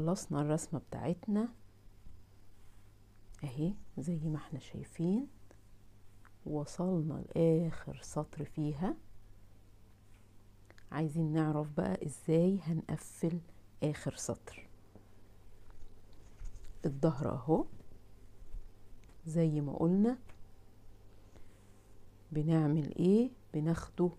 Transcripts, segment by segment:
خلصنا الرسمة بتاعتنا اهي زي ما احنا شايفين وصلنا لاخر سطر فيها عايزين نعرف بقى ازاي هنقفل اخر سطر الظهر اهو زي ما قلنا بنعمل ايه بناخده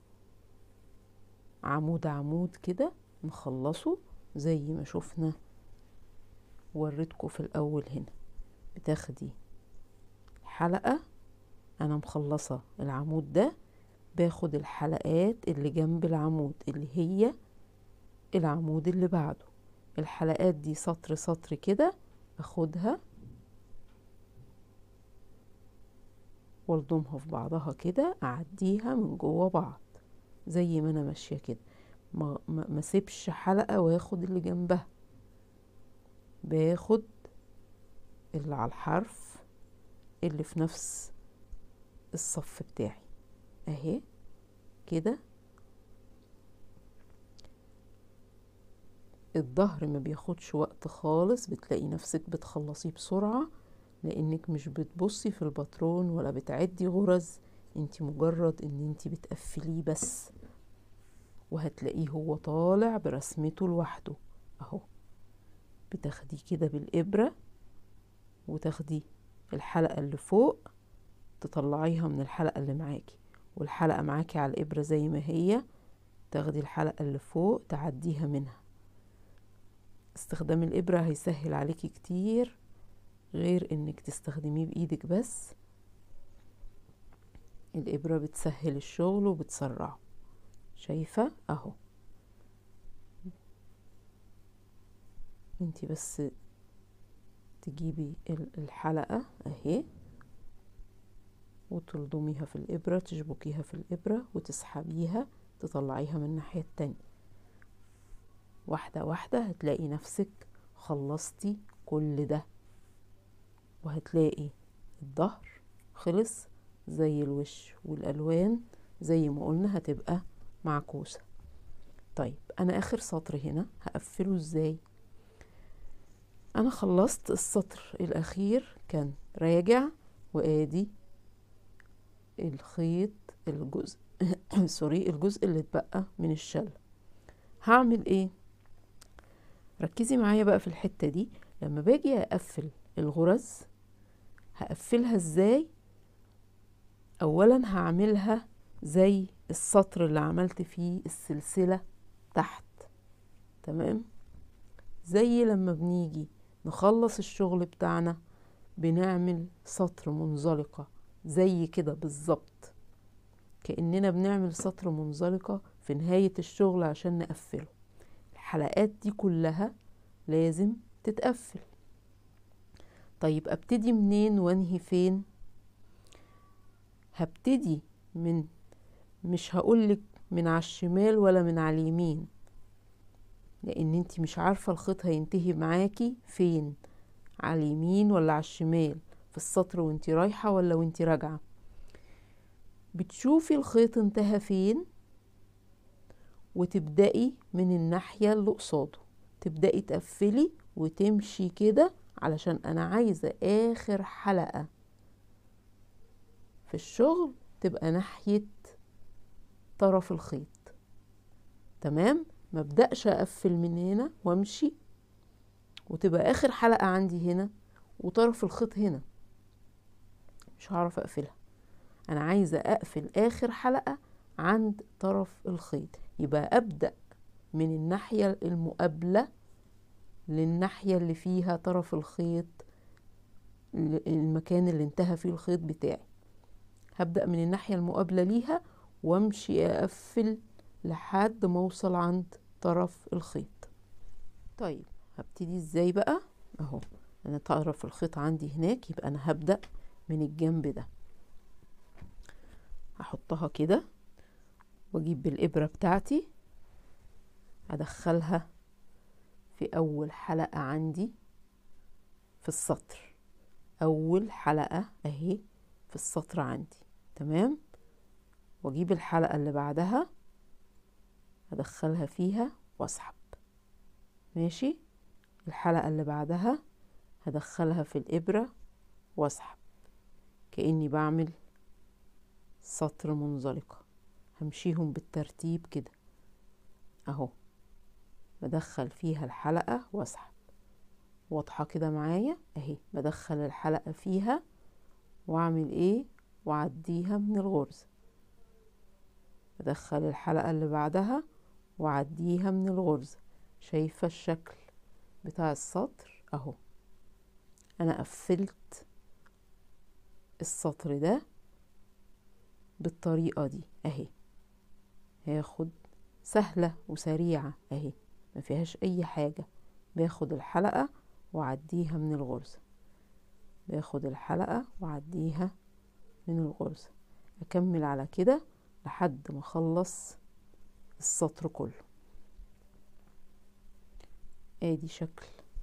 عمود عمود كده نخلصه زي ما شفنا وريتكم في الاول هنا بتاخدي حلقة انا مخلصة العمود ده باخد الحلقات اللي جنب العمود اللي هي العمود اللي بعده الحلقات دي سطر سطر كده اخدها والضمها في بعضها كده اعديها من جوه بعض زي ما انا ماشيه كده ما ما سيبش حلقه واخد اللي جنبها باخد اللي على الحرف اللي في نفس الصف بتاعي اهي كده الظهر ما بياخدش وقت خالص بتلاقي نفسك بتخلصيه بسرعة لانك مش بتبصي في الباترون ولا بتعدي غرز انت مجرد ان انت بتقفليه بس وهتلاقيه هو طالع برسمته لوحده اهو بتاخديه كده بالابرة وتاخدي الحلقة اللي فوق تطلعيها من الحلقة اللي معاكي والحلقة معاكي على الإبرة زي ما هي تاخدي الحلقة اللي فوق تعديها منها استخدام الإبرة هيسهل عليكي كتير غير انك تستخدميه بإيدك بس الإبرة بتسهل الشغل وبتسرعه شايفة اهو انتي بس تجيبي الحلقة اهي وتلضميها في الإبرة تشبكيها في الإبرة وتسحبيها تطلعيها من الناحية التانية واحدة واحدة هتلاقي نفسك خلصتي كل ده وهتلاقي الظهر خلص زي الوش والألوان زي ما قلنا هتبقى معكوسة طيب أنا آخر سطر هنا هقفله ازاي أنا خلصت السطر الأخير كان راجع وآدي الخيط الجزء سوري الجزء اللي اتبقى من الشل هعمل ايه ركزي معايا بقى في الحتة دي لما باجي اقفل الغرز هقفلها ازاي اولا هعملها زي السطر اللي عملت فيه السلسلة تحت تمام زي لما بنيجي نخلص الشغل بتاعنا بنعمل سطر منزلقة زي كده بالظبط كأننا بنعمل سطر منزلقة في نهاية الشغل عشان نقفله الحلقات دي كلها لازم تتقفل طيب ابتدي منين وانهي فين هبتدي من مش هقولك من على الشمال ولا من على اليمين لان انت مش عارفة الخيط هينتهي معاكي فين على اليمين ولا على الشمال في السطر وانت رايحة ولا وانت راجعة بتشوفي الخيط انتهى فين وتبدأي من الناحية اللي قصاده تبدأي تقفلي وتمشي كده علشان انا عايزة اخر حلقة في الشغل تبقى ناحية طرف الخيط تمام مبدأش اقفل من هنا وامشي وتبقى اخر حلقة عندي هنا وطرف الخيط هنا مش هعرف اقفلها انا عايزة اقفل اخر حلقة عند طرف الخيط يبقى ابدأ من الناحية المقابلة للناحية اللي فيها طرف الخيط المكان اللي انتهى فيه الخيط بتاعي هبدأ من الناحية المقابلة ليها وامشي اقفل لحد ما اوصل عند طرف الخيط طيب هبتدي ازاي بقى اهو انا طرف الخيط عندي هناك يبقى انا هبدأ من الجنب ده هحطها كده واجيب بالابرة بتاعتي ادخلها في اول حلقة عندي في السطر اول حلقة اهي في السطر عندي تمام واجيب الحلقة اللي بعدها ادخلها فيها واسحب ماشي الحلقة اللي بعدها هدخلها في الإبرة واسحب كأني بعمل سطر منزلقة همشيهم بالترتيب كده اهو بدخل فيها الحلقة واسحب واضحة كده معايا اهي بدخل الحلقة فيها واعمل ايه واعديها من الغرزة بدخل الحلقة اللي بعدها واعديها من الغرزة شايفة الشكل بتاع السطر اهو انا قفلت السطر ده بالطريقة دي اهي هاخد سهلة وسريعة اهي ما فيهاش اي حاجة باخد الحلقة وعديها من الغرزة باخد الحلقة وعديها من الغرزة اكمل على كده لحد ما اخلص السطر كله ادي شكل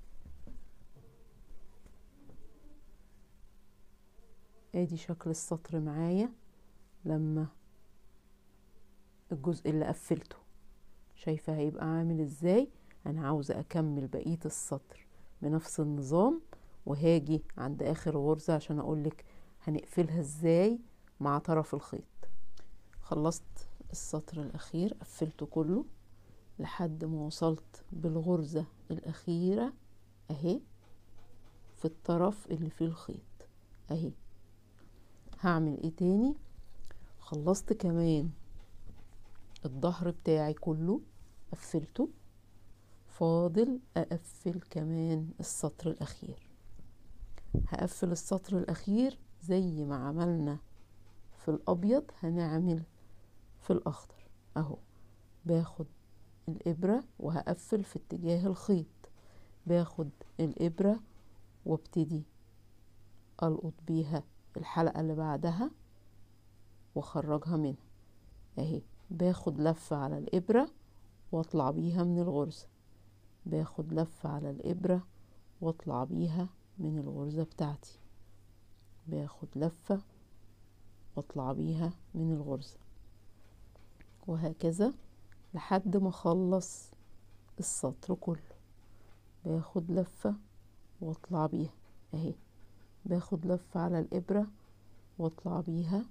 ادي شكل السطر معايا لما الجزء اللي قفلته شايفة هيبقى عامل ازاي انا عاوزة اكمل بقية السطر بنفس النظام وهاجي عند اخر غرزة عشان اقولك هنقفلها ازاي مع طرف الخيط خلصت السطر الاخير قفلته كله لحد ما وصلت بالغرزة الاخيرة اهي في الطرف اللي فيه الخيط اهي هعمل ايه تاني خلصت كمان الظهر بتاعي كله قفلته فاضل اقفل كمان السطر الاخير هقفل السطر الاخير زي ما عملنا في الابيض هنعمل في الاخضر اهو باخد الابرة وهقفل في اتجاه الخيط باخد الابرة وابتدي القط بيها الحلقة اللي بعدها واخرجها منها اهي باخد لفة على الابرة واطلع بيها من الغرزة باخد لفة على الابرة واطلع بيها من الغرزة بتاعتي باخد لفة واطلع بيها من الغرزة وهكذا لحد ما اخلص السطر كله باخد لفة واطلع بيها اهي باخد لفة على الابرة واطلع بيها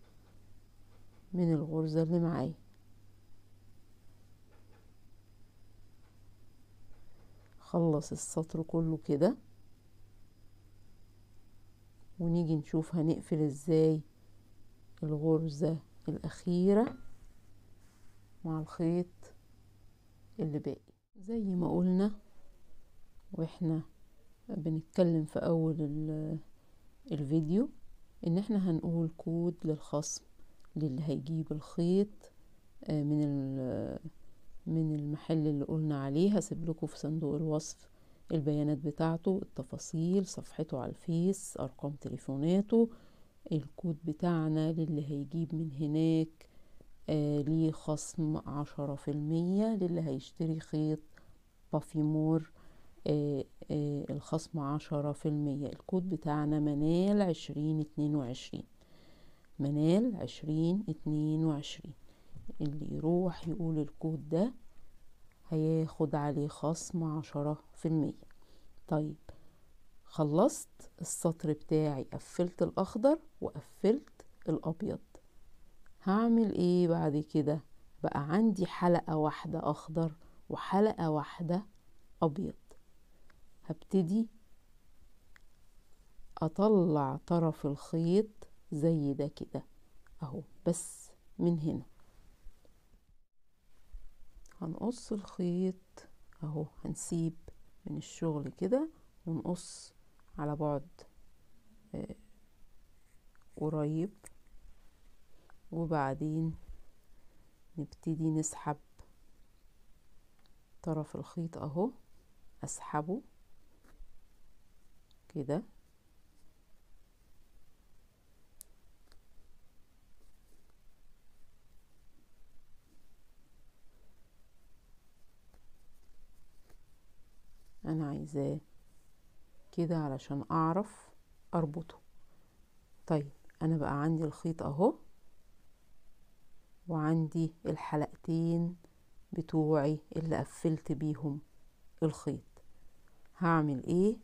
من الغرزة اللي معايا خلص السطر كله كده ونيجي نشوف هنقفل ازاي الغرزة الأخيرة مع الخيط اللي باقي زي ما قلنا واحنا بنتكلم في أول الفيديو ان احنا هنقول كود للخصم للي هيجيب الخيط من من المحل اللي قلنا عليه هسيب لكم في صندوق الوصف البيانات بتاعته التفاصيل صفحته على الفيس ارقام تليفوناته الكود بتاعنا للي هيجيب من هناك آه ليه خصم عشرة في المية للي هيشتري خيط بافيمور آه آه الخصم عشرة في المية الكود بتاعنا منال عشرين اتنين وعشرين منال عشرين اتنين وعشرين اللي يروح يقول الكود ده هياخد عليه خصم عشرة في المية طيب خلصت السطر بتاعي قفلت الاخضر وقفلت الابيض هعمل ايه بعد كده بقى عندي حلقة واحدة اخضر وحلقة واحدة ابيض هبتدي اطلع طرف الخيط زي ده كده اهو بس من هنا هنقص الخيط اهو هنسيب من الشغل كده ونقص على بعد آه قريب وبعدين نبتدي نسحب طرف الخيط اهو اسحبه كده انا عايزاه كده علشان اعرف اربطه طيب انا بقى عندي الخيط اهو وعندي الحلقتين بتوعي اللي قفلت بيهم الخيط هعمل ايه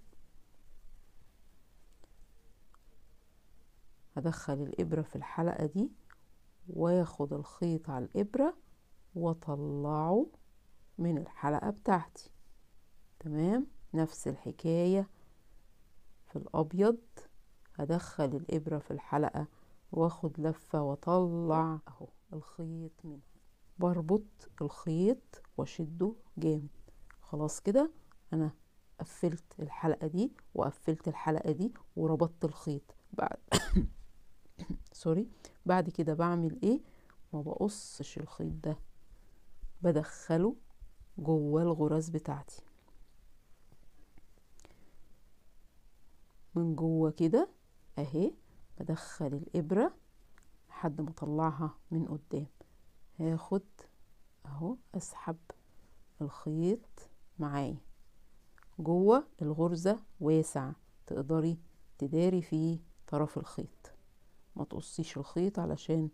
هدخل الابرة في الحلقة دي واخد الخيط على الابرة واطلعه من الحلقة بتاعتي تمام نفس الحكاية في الابيض هدخل الابرة في الحلقة واخد لفة واطلع اهو الخيط منها بربط الخيط واشده جامد خلاص كده انا قفلت الحلقة دي وقفلت الحلقة دي وربطت الخيط بعد سوري بعد كده بعمل ايه ما بقصش الخيط ده بدخله جوه الغرز بتاعتي من جوه كده اهي بدخل الابرة لحد ما اطلعها من قدام هاخد اهو اسحب الخيط معايا جوه الغرزة واسع تقدري تداري فيه طرف الخيط ما تقصيش الخيط علشان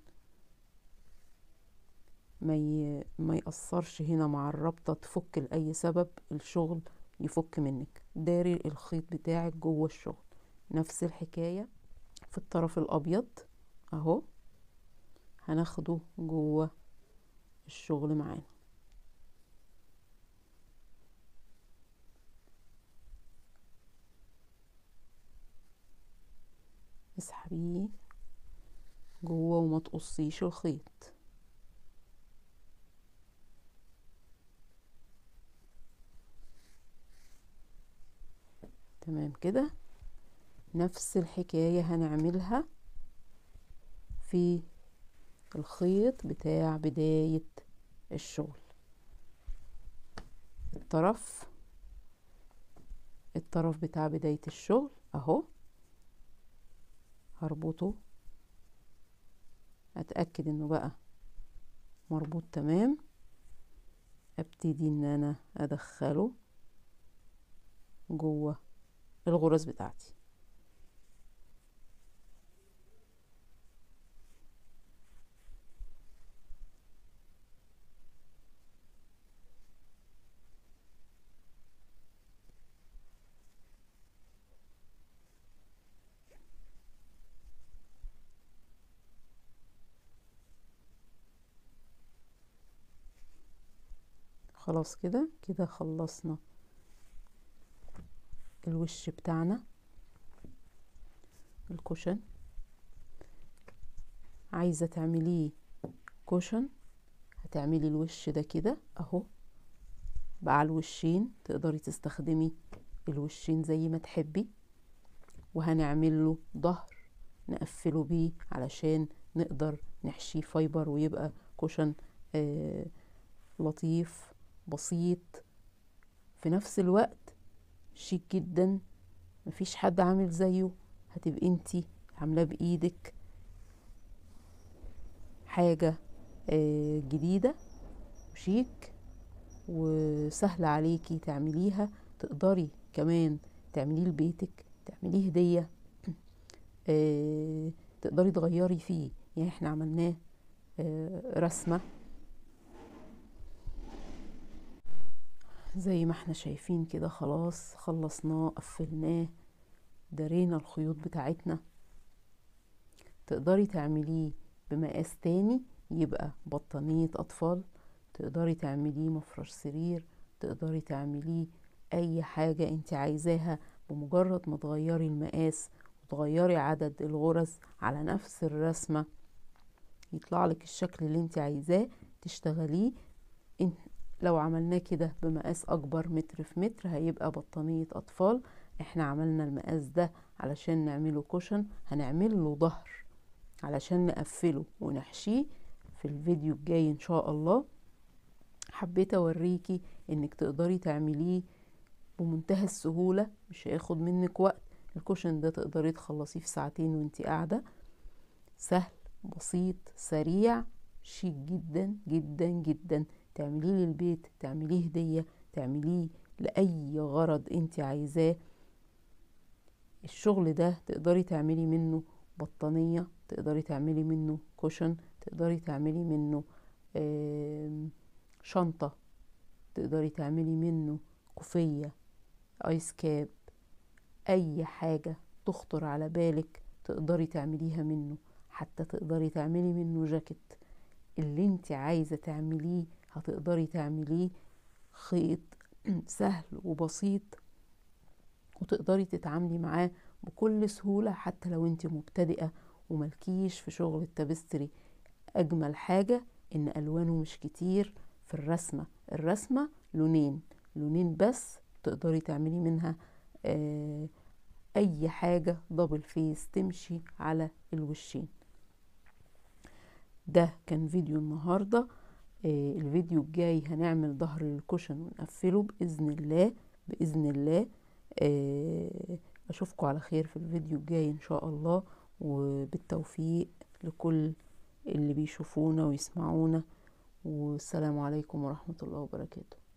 ما ي... ما يأثرش هنا مع الرابطة تفك لأي سبب الشغل يفك منك داري الخيط بتاعك جوه الشغل نفس الحكاية في الطرف الأبيض أهو هناخده جوه الشغل معانا اسحبيه جوه وما تقصيش الخيط تمام كده نفس الحكاية هنعملها في الخيط بتاع بداية الشغل الطرف الطرف بتاع بداية الشغل اهو هربطه اتأكد انه بقى مربوط تمام ابتدي ان انا ادخله جوه الغرز بتاعتي خلاص كده كده خلصنا الوش بتاعنا الكوشن عايزة تعمليه كوشن هتعملي الوش ده كده اهو بقى على الوشين تقدري تستخدمي الوشين زي ما تحبي وهنعمل له ظهر نقفله بيه علشان نقدر نحشيه فايبر ويبقى كوشن آه لطيف بسيط في نفس الوقت شيك جدا مفيش حد عامل زيه هتبقي انتي عاملاه بايدك حاجة آه جديدة وشيك وسهلة عليكي تعمليها تقدري كمان تعمليه لبيتك تعمليه هدية آه تقدري تغيري فيه يعني احنا عملناه آه رسمة زي ما احنا شايفين كده خلاص خلصناه قفلناه دارينا الخيوط بتاعتنا تقدري تعمليه بمقاس تاني يبقى بطانية أطفال تقدري تعمليه مفرش سرير تقدري تعمليه أي حاجة انت عايزاها بمجرد ما تغيري المقاس وتغيري عدد الغرز على نفس الرسمة يطلع لك الشكل اللي انت عايزاه تشتغليه لو عملناه كده بمقاس اكبر متر في متر هيبقى بطانية اطفال احنا عملنا المقاس ده علشان نعمله كوشن هنعمل له ظهر علشان نقفله ونحشيه في الفيديو الجاي ان شاء الله حبيت اوريكي انك تقدري تعمليه بمنتهى السهولة مش هياخد منك وقت الكوشن ده تقدري تخلصيه في ساعتين وانتي قاعدة سهل بسيط سريع شيك جدا جدا جدا تعمليه للبيت تعمليه هدية تعمليه لأي غرض انت عايزاه الشغل ده تقدري تعملي منه بطانية تقدري تعملي منه كوشن تقدري تعملي منه شنطة تقدري تعملي منه كوفية ايس كاب اي حاجة تخطر على بالك تقدري تعمليها منه حتى تقدري تعملي منه جاكيت اللي انت عايزة تعمليه هتقدري تعمليه خيط سهل وبسيط وتقدري تتعاملي معاه بكل سهولة حتى لو انت مبتدئة وملكيش في شغل التبستري اجمل حاجة ان الوانه مش كتير في الرسمة الرسمة لونين لونين بس تقدري تعملي منها آه اي حاجة دبل فيس تمشي على الوشين ده كان فيديو النهاردة آه الفيديو الجاي هنعمل ظهر الكوشن ونقفله بإذن الله بإذن الله آه أشوفكم على خير في الفيديو الجاي إن شاء الله وبالتوفيق لكل اللي بيشوفونا ويسمعونا والسلام عليكم ورحمة الله وبركاته